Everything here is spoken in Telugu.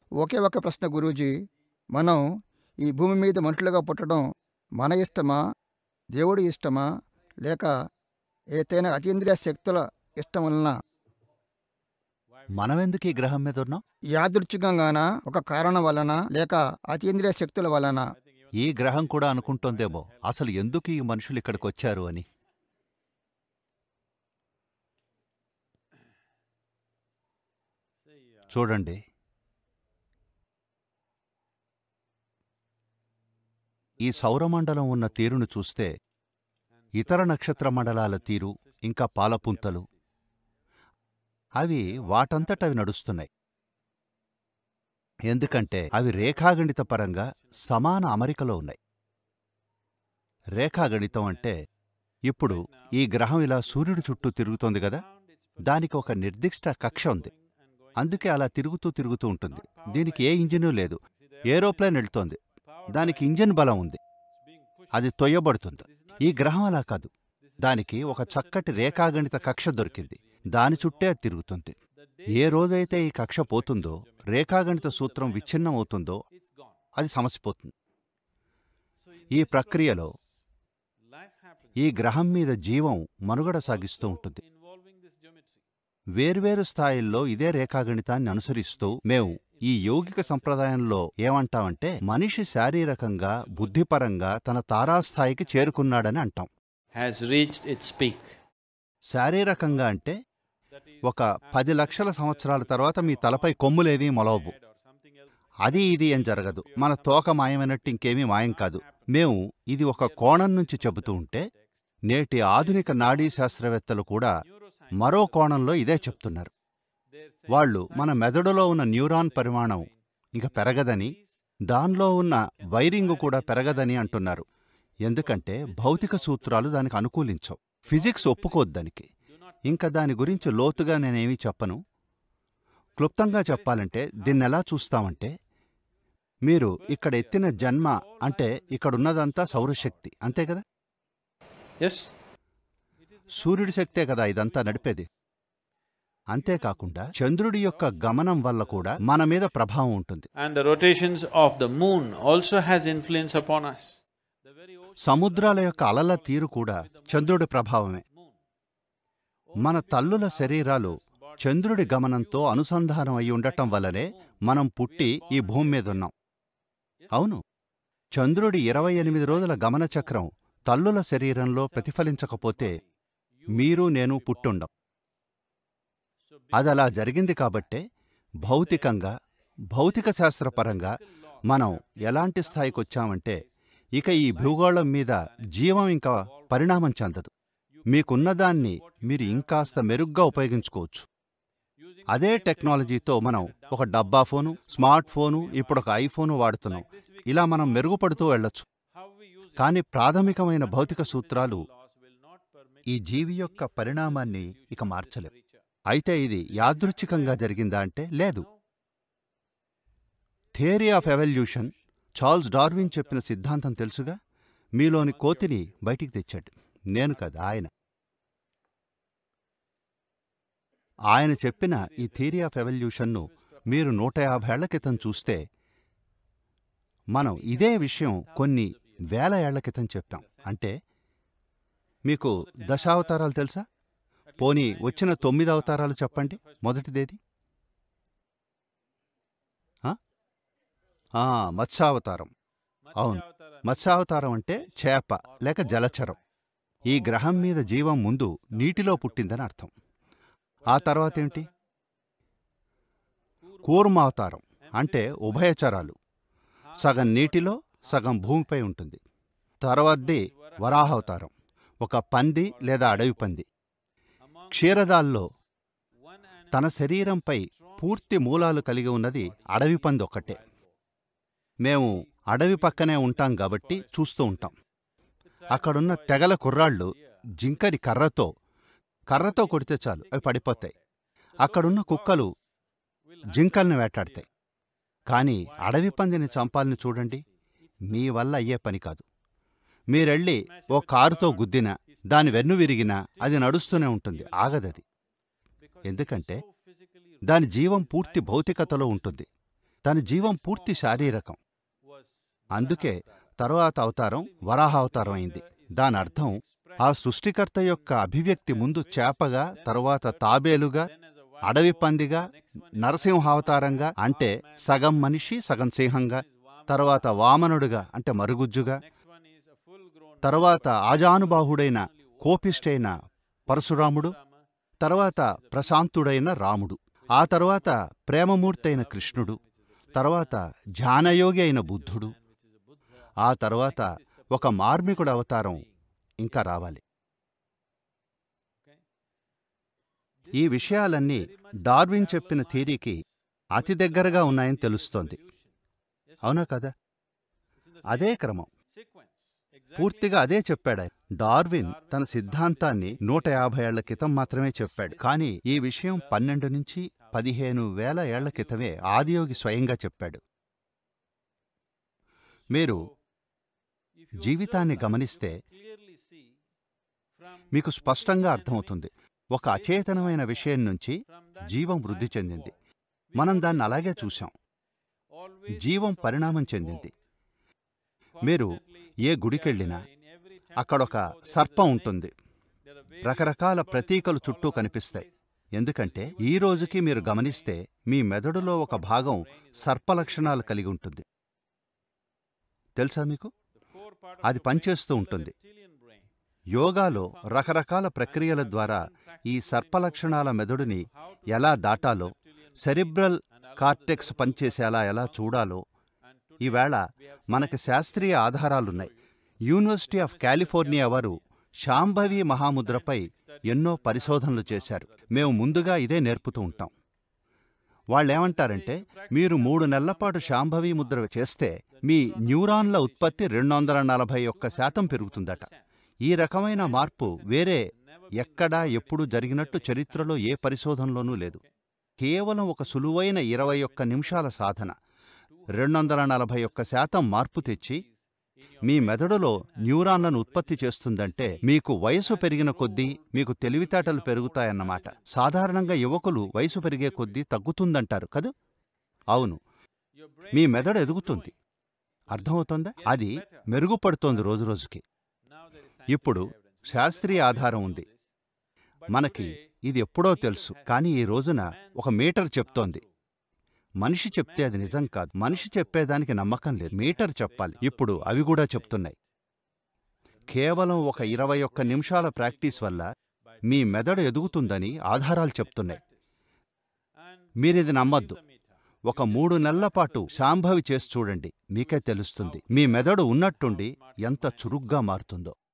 ఒకే ఒక ప్రశ్న గురూజీ మనం ఈ భూమి మీద మనుషులుగా పుట్టడం మన ఇష్టమా దేవుడి ఇష్టమా లేక ఏదైనా అతీంద్రియ శక్తుల ఇష్టం వలన మనమెందుకు ఈ గ్రహం మీద ఉన్నాం యాదృచ్ఛికంగానా ఒక కారణం వలన లేక అతీంద్రియ శక్తుల వలన ఈ గ్రహం కూడా అనుకుంటోందేమో అసలు ఎందుకు ఈ మనుషులు ఇక్కడికి వచ్చారు అని చూడండి ఈ సౌరమండలం ఉన్న తీరును చూస్తే ఇతర నక్షత్ర మండలాల తీరు ఇంకా పాలపుంతలు అవి వాటంతటవి నడుస్తున్నాయి ఎందుకంటే అవి రేఖాగణిత పరంగా సమాన అమరికలో ఉన్నాయి రేఖాగణితం అంటే ఇప్పుడు ఈ గ్రహం ఇలా సూర్యుడి చుట్టూ తిరుగుతోంది కదా దానికి ఒక నిర్దిష్ట కక్ష ఉంది అందుకే అలా తిరుగుతూ తిరుగుతూ ఉంటుంది దీనికి ఏ ఇంజిను లేదు ఏరోప్లేన్ వెళ్తోంది దానికి ఇంజిన్ బలం ఉంది అది తొయ్యబడుతుంది ఈ గ్రహం అలా కాదు దానికి ఒక చక్కటి రేఖాగణిత కక్ష దొరికింది దాని చుట్టే అది తిరుగుతుంది ఏ రోజైతే ఈ కక్ష పోతుందో రేఖాగణిత సూత్రం విచ్ఛిన్నం అవుతుందో అది సమసిపోతుంది ఈ ప్రక్రియలో ఈ గ్రహం మీద జీవం మనుగడ సాగిస్తూ ఉంటుంది వేర్వేరు స్థాయిల్లో ఇదే రేఖాగణితాన్ని అనుసరిస్తూ మేము ఈ యౌగిక సంప్రదాయంలో ఏమంటామంటే మనిషి శారీరకంగా బుద్ధిపరంగా తన తారాస్థాయికి చేరుకున్నాడని అంటాం has reached its peak. శారీరకంగా అంటే ఒక పది లక్షల సంవత్సరాల తర్వాత మీ తలపై కొమ్ములేవీ మొలవవు అది ఇది ఏం జరగదు మన తోక మాయమైనట్టు ఇంకేమీ మాయం కాదు మేము ఇది ఒక కోణం నుంచి చెబుతూ ఉంటే నేటి ఆధునిక నాడీ శాస్త్రవేత్తలు కూడా మరో కోణంలో ఇదే చెప్తున్నారు వాళ్ళు మన మెదడులో ఉన్న న్యూరాన్ పరిమాణం ఇంక పెరగదని దానిలో ఉన్న వైరింగ్ కూడా పెరగదని అంటున్నారు ఎందుకంటే భౌతిక సూత్రాలు దానికి అనుకూలించవు ఫిజిక్స్ ఒప్పుకోద్దానికి ఇంకా దాని గురించి లోతుగా నేనేమీ చెప్పను క్లుప్తంగా చెప్పాలంటే దీన్నెలా చూస్తామంటే మీరు ఇక్కడ ఎత్తిన జన్మ అంటే ఇక్కడున్నదంతా సౌరశక్తి అంతే కదా Yes? సూర్యుడి శక్తే కదా ఇదంతా నడిపేది అంతేకాకుండా చంద్రుడి యొక్క గమనం వల్ల కూడా మన మీద ప్రభావం ఉంటుంది And the rotations of the moon also has influence upon us. The very ocean సముద్రాల యొక్క అలల తీరు కూడా చంద్రుడి ప్రభావమే మన తల్లుల శరీరాలు చంద్రుడి గమనంతో అనుసంధానం అయి ఉండటం వల్లనే మనం పుట్టి ఈ భూమి మీద ఉన్నాం అవును చంద్రుడి ఇరవై ఎనిమిది రోజుల గమన చక్రం తల్లుల శరీరంలో ప్రతిఫలించకపోతే మీరు నేను పుట్టుండం అదలా జరిగింది కాబట్టే భౌతికంగా భౌతిక శాస్త్రపరంగా మనం ఎలాంటి స్థాయికొచ్చామంటే ఇక ఈ భూగోళం మీద జీవం ఇంకా పరిణామం చెందదు మీకున్నదాన్ని మీరు ఇంకాస్త మెరుగ్గా ఉపయోగించుకోవచ్చు అదే టెక్నాలజీతో మనం ఒక డబ్బా ఫోను స్మార్ట్ ఫోను ఇప్పుడు ఒక ఐఫోను వాడుతున్నాం ఇలా మనం మెరుగుపడుతూ వెళ్ళొచ్చు how we use కానీ ప్రాథమికమైన భౌతిక సూత్రాలు laws will not permit ఈ జీవి యొక్క పరిణామాన్ని ఇక మార్చలేం అయితే ఇది యాదృచ్ఛికంగా జరిగిందా అంటే లేదు theory of evolution Charles Darwin చెప్పిన సిద్ధాంతం తెలుసుగా మీలోని కోతిని బయటికి తెచ్చాడు నేను కాదు ఆయన ఆయన చెప్పిన ఈ థియరీ ఆఫ్ ఎవల్యూషన్ను మీరు నూట యాభై ఏళ్ల క్రితం చూస్తే మనం ఇదే విషయం కొన్ని వేల ఏళ్ల క్రితం చెప్పాం అంటే మీకు దశావతారాలు తెలుసా పోనీ వచ్చిన తొమ్మిది అవతారాలు చెప్పండి మొదటిదేది ఆ? ఆ, మత్స్యావతారం అవును మత్స్యావతారం అంటే చేప లేక జలచరం ఈ గ్రహం మీద జీవం ముందు నీటిలో పుట్టిందని అర్థం ఆ తర్వాత ఏంటి కూర్మావతారం అంటే ఉభయచరాలు సగం నీటిలో సగం భూమిపై ఉంటుంది తర్వాతది వరాహావతారం ఒక పంది లేదా అడవి పంది క్షీరదాల్లో తన శరీరంపై పూర్తి మూలాలు కలిగి ఉన్నది అడవి పంది ఒక్కటే మేము అడవి పక్కనే ఉంటాం కాబట్టి చూస్తూ ఉంటాం అక్కడున్న తెగల కుర్రాళ్ళు జింకని కర్రతో కర్రతో కొడితే చాలు అవి పడిపోతాయి అక్కడున్న కుక్కలు జింకల్ని వేటాడతాయి కానీ అడవి పందిని చంపాలని చూడండి మీ వల్ల అయ్యే పని కాదు మీరెళ్ళి ఓ కారుతో గుద్దినా దాని వెన్ను విరిగినా అది నడుస్తూనే ఉంటుంది ఆగదది ఎందుకంటే దాని జీవం పూర్తి భౌతికతలో ఉంటుంది తన జీవం పూర్తి శారీరకం అందుకే తరువాత అవతారం వరాహ అవతారం అయింది దాని అర్థం ఆ సృష్టికర్త యొక్క అభివ్యక్తి ముందు చేపగా తరువాత తాబేలుగా అడవి పందిగా నరసింహావతారంగా అంటే సగం మనిషి సగం సింహంగా తర్వాత వామనుడుగా అంటే మరుగుజ్జుగా తర్వాత ఆజానుబాహుడైన కోపిష్టైన పరశురాముడు తర్వాత ప్రశాంతుడైన రాముడు ఆ తర్వాత ప్రేమమూర్తైన కృష్ణుడు తర్వాత ధ్యానయోగి అయిన బుద్ధుడు ఆ తర్వాత ఒక మార్మికుడు అవతారం ఇంకా రావాలి ఈ విషయాలన్నీ డార్విన్ చెప్పిన థీరీకి అతి దగ్గరగా ఉన్నాయని తెలుస్తోంది అవునా కదా అదే క్రమం పూర్తిగా అదే చెప్పాడాయన డార్విన్ తన సిద్ధాంతాన్ని నూట యాభై ఏళ్ల క్రితం మాత్రమే చెప్పాడు కానీ ఈ విషయం పన్నెండు నుంచి పదిహేను వేల ఏళ్ల క్రితమే ఆదియోగి స్వయంగా చెప్పాడు మీరు జీవితాన్ని గమనిస్తే మీకు స్పష్టంగా అర్థమవుతుంది ఒక అచేతనమైన విషయం నుంచి జీవం వృద్ధి చెందింది మనం దాన్ని అలాగే చూశాం జీవం పరిణామం చెందింది మీరు ఏ గుడికెళ్ళినా అక్కడొక సర్పం ఉంటుంది రకరకాల ప్రతీకలు చుట్టూ కనిపిస్తాయి ఎందుకంటే ఈ రోజుకి మీరు గమనిస్తే మీ మెదడులో ఒక భాగం సర్పలక్షణాలు కలిగి ఉంటుంది తెలుసా మీకు అది పనిచేస్తూ ఉంటుంది యోగాలో రకరకాల ప్రక్రియల ద్వారా ఈ సర్పలక్షణాల మెదడుని ఎలా దాటాలో సెరిబ్రల్ కార్టెక్స్ పనిచేసేలా ఎలా చూడాలో ఈవేళ మనకి శాస్త్రీయ ఆధారాలున్నాయి యూనివర్సిటీ ఆఫ్ కాలిఫోర్నియా వారు శాంభవి మహాముద్రపై ఎన్నో పరిశోధనలు చేశారు మేము ముందుగా ఇదే నేర్పుతూ ఉంటాం వాళ్ళేమంటారంటే మీరు మూడు నెలలపాటు శాంభవి ముద్ర చేస్తే మీ న్యూరాన్ల ఉత్పత్తి రెండు వందల నలభై ఒక్క శాతం పెరుగుతుందట ఈ రకమైన మార్పు వేరే ఎక్కడా ఎప్పుడు జరిగినట్టు చరిత్రలో ఏ పరిశోధనలోనూ లేదు కేవలం ఒక సులువైన ఇరవై ఒక్క నిమిషాల సాధన రెండు వందల నలభై ఒక్క శాతం మార్పు తెచ్చి మీ మెదడులో న్యూరాన్లను ఉత్పత్తి చేస్తుందంటే మీకు వయసు పెరిగిన కొద్దీ మీకు తెలివితేటలు పెరుగుతాయన్నమాట సాధారణంగా యువకులు వయసు పెరిగే కొద్దీ తగ్గుతుందంటారు కదూ అవును మీ మెదడు ఎదుగుతుంది అర్థమవుతోందా అది మెరుగుపడుతోంది రోజురోజుకి ఇప్పుడు శాస్త్రీయ ఆధారం ఉంది మనకి ఇది ఎప్పుడో తెలుసు కానీ ఈ రోజున ఒక మీటర్ చెప్తోంది మనిషి చెప్తే అది నిజం కాదు మనిషి చెప్పేదానికి నమ్మకం లేదు మీటర్ చెప్పాలి ఇప్పుడు అవి కూడా చెప్తున్నాయి కేవలం ఒక ఇరవై ఒక్క నిమిషాల ప్రాక్టీస్ వల్ల మీ మెదడు ఎదుగుతుందని ఆధారాలు చెప్తున్నాయి మీరిది నమ్మద్దు ఒక మూడు నెలల పాటు శాంభవి చేసి చూడండి మీకే తెలుస్తుంది మీ మెదడు ఉన్నట్టుండి ఎంత చురుగ్గా మారుతుందో